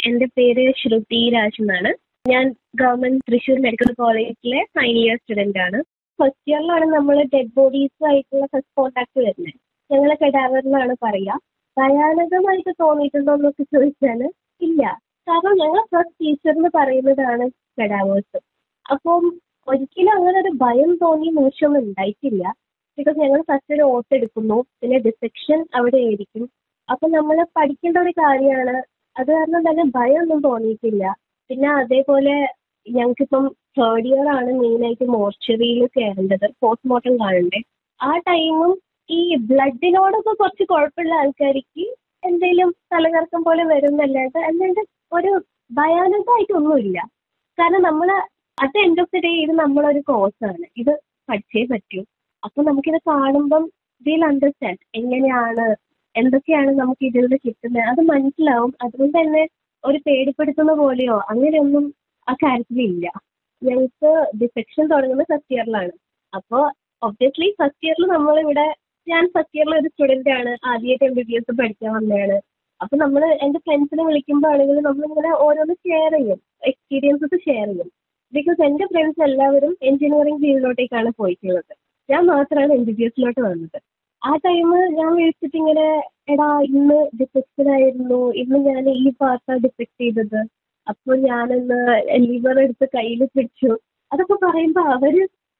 എൻ്റെ പേര് ശ്രുതി രാജ് എന്നാണ് ഞാൻ ഗവൺമെന്റ് തൃശ്ശൂർ മെഡിക്കൽ കോളേജിലെ ഫൈനൽ ഇയർ സ്റ്റുഡൻ്റ് ആണ് ഫസ്റ്റ് ഇയറിലാണ് നമ്മൾ ഡെഡ് ബോഡീസുമായിട്ടുള്ള ഫസ്റ്റ് കോൺടാക്ട് വരുന്നത് ഞങ്ങൾ കെഡാവർ എന്നാണ് പറയുക ഭയാനകമായിട്ട് തോന്നിയിട്ടുണ്ടോ എന്നൊക്കെ ചോദിച്ചാൽ ഇല്ല കാരണം ഞങ്ങൾ ഫസ്റ്റ് ടീച്ചർ എന്ന് പറയുന്നതാണ് കെഡാവേഴ്സ് അപ്പം ഒരിക്കലും അങ്ങനെ ഒരു ഭയം തോന്നിയ നിമിഷമൊന്നും ഉണ്ടായിട്ടില്ല ബിക്കോസ് ഞങ്ങൾ ഫസ്റ്റ് ഒരു ഓട്ട് എടുക്കുന്നു പിന്നെ ഡിസെക്ഷൻ അവിടെ ആയിരിക്കും അപ്പം നമ്മൾ പഠിക്കേണ്ട ഒരു കാര്യമാണ് അത് കാരണം തന്നെ ഭയമൊന്നും തോന്നിയിട്ടില്ല പിന്നെ അതേപോലെ ഞങ്ങൾക്കിപ്പം തേർഡ് ഇയർ ആണ് മെയിനായിട്ട് മോർച്ചറിയിൽ കയറേണ്ടത് പോസ്റ്റ്മോർട്ടം കാണണ്ടേ ആ ടൈമും ഈ ബ്ലഡിനോടൊക്കെ കുറച്ച് കുഴപ്പമുള്ള ആൾക്കാർക്ക് എന്തെങ്കിലും തലകറക്കം പോലെ വരുന്നല്ലാണ്ട് അല്ലാണ്ട് ഒരു ഭയാനകമായിട്ടൊന്നുമില്ല കാരണം നമ്മൾ at end of the day ഇത് നമ്മളൊരു കോഴ്സാണ് ഇത് പഠിച്ചേ പറ്റൂ അപ്പം നമുക്കിത് കാണുമ്പം വിൽ അണ്ടർസ്റ്റാൻഡ് എങ്ങനെയാണ് എന്തൊക്കെയാണ് നമുക്ക് ഇതിൽ നിന്ന് കിട്ടുന്നത് അത് മനസ്സിലാവും അതുകൊണ്ട് തന്നെ ഒരു പേടിപ്പെടുത്തുന്ന പോലെയോ അങ്ങനെയൊന്നും ആ കാര്യത്തിലില്ല ഞങ്ങൾക്ക് ഡിസെക്ഷൻ തുടങ്ങുന്നത് ഫസ്റ്റ് ഇയറിലാണ് അപ്പോൾ ഒബ്വിയസ്ലി ഫസ്റ്റ് ഇയറിൽ നമ്മളിവിടെ ഞാൻ ഫസ്റ്റ് ഇയറിൽ ഒരു സ്റ്റുഡൻ്റ് ആണ് ആദ്യമായിട്ട് എം ബി ബി എസ് പഠിക്കാൻ വന്നതാണ് അപ്പോൾ നമ്മൾ എൻ്റെ ഫ്രണ്ട്സിനെ വിളിക്കുമ്പോൾ ആണെങ്കിൽ നമ്മളിങ്ങനെ ഓരോന്ന് ഷെയർ ചെയ്യും എക്സ്പീരിയൻസസ് ഷെയർ ചെയ്യും ബിക്കോസ് എൻ്റെ ഫ്രണ്ട്സ് എല്ലാവരും എഞ്ചിനീയറിംഗ് ഫീൽഡിലോട്ടേക്കാണ് പോയിട്ടുള്ളത് ഞാൻ മാത്രമാണ് എം ബി ബി എസിലോട്ട് വന്നത് ആ ടൈം ഞാൻ വിളിച്ചിട്ട് ഇങ്ങനെ എടാ ഇന്ന് ഡിഫക്റ്റഡ് ആയിരുന്നു ഇന്ന് ഞാൻ ഈ പാർട്ടാണ് ഡിഫക്ട് ചെയ്തത് അപ്പോൾ ഞാനൊന്ന് ലിവർ എടുത്ത് കയ്യിൽ പിടിച്ചു അതൊക്കെ പറയുമ്പോൾ അവർ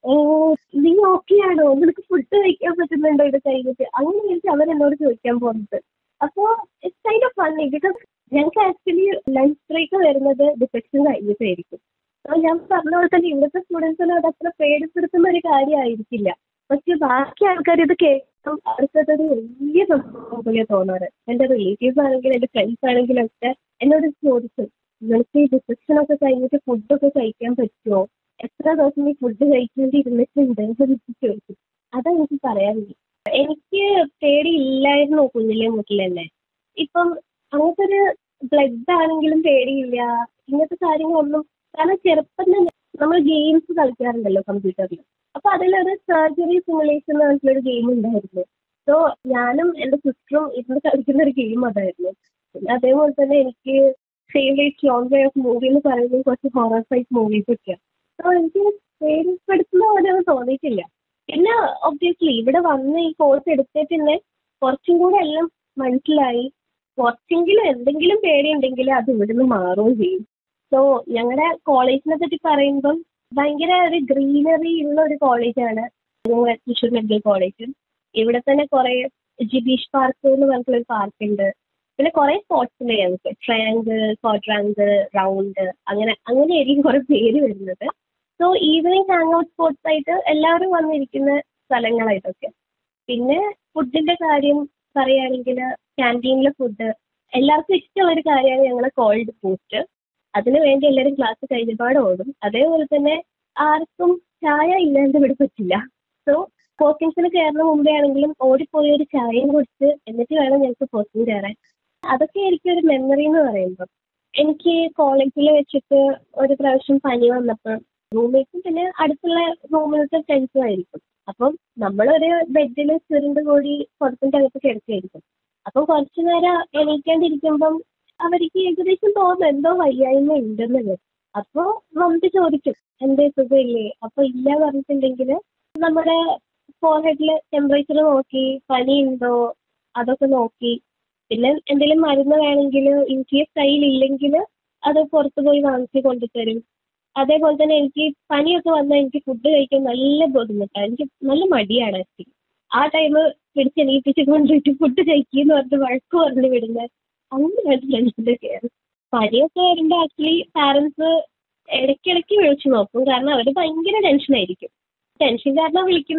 നീ ഓക്കെ ആണോ നിനക്ക് ഫുഡ് കഴിക്കാൻ പറ്റുന്നുണ്ടോ ഇത് കഴിഞ്ഞിട്ട് അങ്ങനെയായിരിക്കും അവരെന്നോട് ചോദിക്കാൻ പോകുന്നത് അപ്പോൾ it's kind of funny because ഞങ്ങൾക്ക് ആക്ച്വലി ലഞ്ച് ബ്രേക്ക് വരുന്നത് ഡിഫക്ഷൻ കഴിഞ്ഞിട്ടായിരിക്കും അപ്പോൾ ഞാൻ പറഞ്ഞ പോലെ തന്നെ ഇവിടുത്തെ സ്റ്റുഡൻസിന് അത് അത്ര പേടിപ്പെടുത്തുന്ന ഒരു കാര്യമായിരിക്കില്ല പക്ഷെ ബാക്കി ആൾക്കാർ ഇത് കേൾക്കും അവർക്കതൊരു വലിയ സംഭവം പോലെ തോന്നാറ് എൻ്റെ റിലേറ്റീവ്സ് ആണെങ്കിലും എൻ്റെ ഫ്രണ്ട്സ് ആണെങ്കിലും ഒക്കെ എന്നോട് ചോദിച്ചു നിങ്ങൾക്ക് ഈ ഡിസ്ക്രിപ്ഷൻ ഒക്കെ കഴിഞ്ഞിട്ട് ഫുഡൊക്കെ കഴിക്കാൻ പറ്റുമോ എത്ര ദിവസം ഈ ഫുഡ് കഴിക്കേണ്ടി ഇരുന്നിട്ടുണ്ട് എന്ന് ചോദിച്ചു അതാ എനിക്ക് പറയാനുള്ളത് എനിക്ക് പേടിയില്ലായിരുന്നു കുഞ്ഞിലെ മുതൽ തന്നെ ഇപ്പം അങ്ങനത്തെ ഒരു ബ്ലഡ് ആണെങ്കിലും പേടിയില്ല ഇങ്ങനത്തെ കാര്യങ്ങളൊന്നും കാരണം ചെറുപ്പം തന്നെ നമ്മൾ ഗെയിംസ് കളിക്കാറുണ്ടല്ലോ കമ്പ്യൂട്ടറിൽ അപ്പോൾ അതിലൊരു സർജറി സിമുലേഷൻ എന്ന് പറഞ്ഞിട്ടൊരു ഗെയിം ഉണ്ടായിരുന്നു സോ ഞാനും എൻ്റെ സിസ്റ്ററും ഇരുന്ന് കളിക്കുന്ന ഒരു ഗെയിം അതായിരുന്നു പിന്നെ അതേപോലെ തന്നെ എനിക്ക് ഫേവറേറ്റ് ജോൺവേ ഓഫ് മൂവി എന്ന് പറയുന്നത് കുറച്ച് ഹൊറർ സൈറ്റ് മൂവീസ് ഒക്കെയാണ് സോ എനിക്ക് പേടിപ്പെടുത്തുന്ന പോലെ ഒന്നും തോന്നിയിട്ടില്ല പിന്നെ ഒബ്വിയസ്ലി ഇവിടെ വന്ന് ഈ കോഴ്സ് എടുത്തിട്ട് പിന്നെ കുറച്ചും കൂടെ എല്ലാം മനസ്സിലായി കുറച്ചെങ്കിലും എന്തെങ്കിലും പേടിയുണ്ടെങ്കിൽ അത് ഇവിടുന്ന് മാറുകയും ചെയ്യും സോ ഞങ്ങളുടെ കോളേജിനെ പറ്റി പറയുമ്പം ഭയങ്കര ഒരു ഗ്രീനറി ഉള്ള ഒരു കോളേജാണ് ഞങ്ങളുടെ തൃശ്ശൂർ മെഡിക്കൽ കോളേജ് ഇവിടെ തന്നെ കുറേ ജിബീഷ് പാർക്ക് എന്ന് പറഞ്ഞിട്ടുള്ളൊരു പാർക്ക് ഉണ്ട് പിന്നെ കുറേ സ്പോർട്സ് ഉണ്ട് ഞങ്ങൾക്ക് ട്രയാങ്കിൾ ക്വാഡ്രാങ്കിൾ റൗണ്ട് അങ്ങനെ അങ്ങനെയായിരിക്കും കുറേ പേര് വരുന്നത് so evening hangout spots ആയിട്ട് എല്ലാവരും വന്നിരിക്കുന്ന സ്ഥലങ്ങളായിട്ടൊക്കെ പിന്നെ ഫുഡിൻ്റെ കാര്യം പറയുകയാണെങ്കിൽ ക്യാൻറ്റീനിലെ ഫുഡ് എല്ലാവർക്കും ഇഷ്ടമുള്ള ഒരു കാര്യമാണ് ഞങ്ങളെ കോൾഡ് ബൂസ്റ്റ് അതിന് വേണ്ടി എല്ലാവരും ക്ലാസ് കഴിഞ്ഞപാട് ഓടും അതേപോലെ തന്നെ ആർക്കും ചായ ഇല്ലാണ്ട് ഇവിടെ പറ്റില്ല സോ കോച്ചിങ്സിന് കയറുന്ന മുമ്പേ ആണെങ്കിലും ഓടിപ്പോയി ഒരു ചായയും കുടിച്ച് എന്നിട്ട് വേണം ഞങ്ങൾക്ക് കോച്ചിങ് കയറാൻ അതൊക്കെ ആയിരിക്കും ഒരു മെമ്മറി എന്ന് പറയുമ്പോൾ എനിക്ക് കോളേജിൽ വെച്ചിട്ട് ഒരു പ്രാവശ്യം പനി വന്നപ്പോൾ റൂംമേറ്റ്സും പിന്നെ അടുത്തുള്ള റൂമിലത്തെ ഫ്രണ്ട്സും ആയിരിക്കും അപ്പം നമ്മളൊരു ബെഡിൽ ചുരുണ്ട് കൂടി പുറത്തിൻ്റെ അകത്ത് കിടക്കുകയായിരിക്കും അപ്പം കുറച്ചു നേരം എണീക്കാണ്ടിരിക്കുമ്പം അവർക്ക് ഏകദേശം തോന്നും എന്തോ വയ്യായ്മ ഉണ്ടെന്നുള്ളത് അപ്പോൾ വന്നിട്ട് ചോദിക്കും എന്തേ സുഖമില്ലേ അപ്പോൾ ഇല്ല പറഞ്ഞിട്ടുണ്ടെങ്കിൽ നമ്മുടെ ഫോർഹെഡിൽ ടെമ്പറേച്ചർ നോക്കി പനി ഉണ്ടോ അതൊക്കെ നോക്കി പിന്നെ എന്തെങ്കിലും മരുന്ന് വേണമെങ്കിൽ ഇൻ കേസ് കയ്യിലില്ലെങ്കിൽ അത് പുറത്ത് പോയി വാങ്ങിച്ച് കൊണ്ടുതരും അതേപോലെ തന്നെ എനിക്ക് പനിയൊക്കെ വന്നാൽ എനിക്ക് ഫുഡ് കഴിക്കാൻ നല്ല ബുദ്ധിമുട്ടാണ് എനിക്ക് നല്ല മടിയാണ് ആക്ച്വലി ആ ടൈം പിടിച്ചെണീപ്പിച്ച് കൊണ്ടുപോയിട്ട് ഫുഡ് കഴിക്കുമെന്ന് പറഞ്ഞിട്ട് വഴക്ക് പറഞ്ഞ് വിടുന്നത് അങ്ങനെയാണ് ഫ്രണ്ട്സിൻ്റെ കെയർ പനിയൊക്കെ വരുമ്പോൾ ആക്ച്വലി പാരൻസ് ഇടയ്ക്കിടയ്ക്ക് വിളിച്ച് നോക്കും കാരണം അവർ ഭയങ്കര ടെൻഷനായിരിക്കും ടെൻഷൻ കാരണം വിളിക്കുന്നത്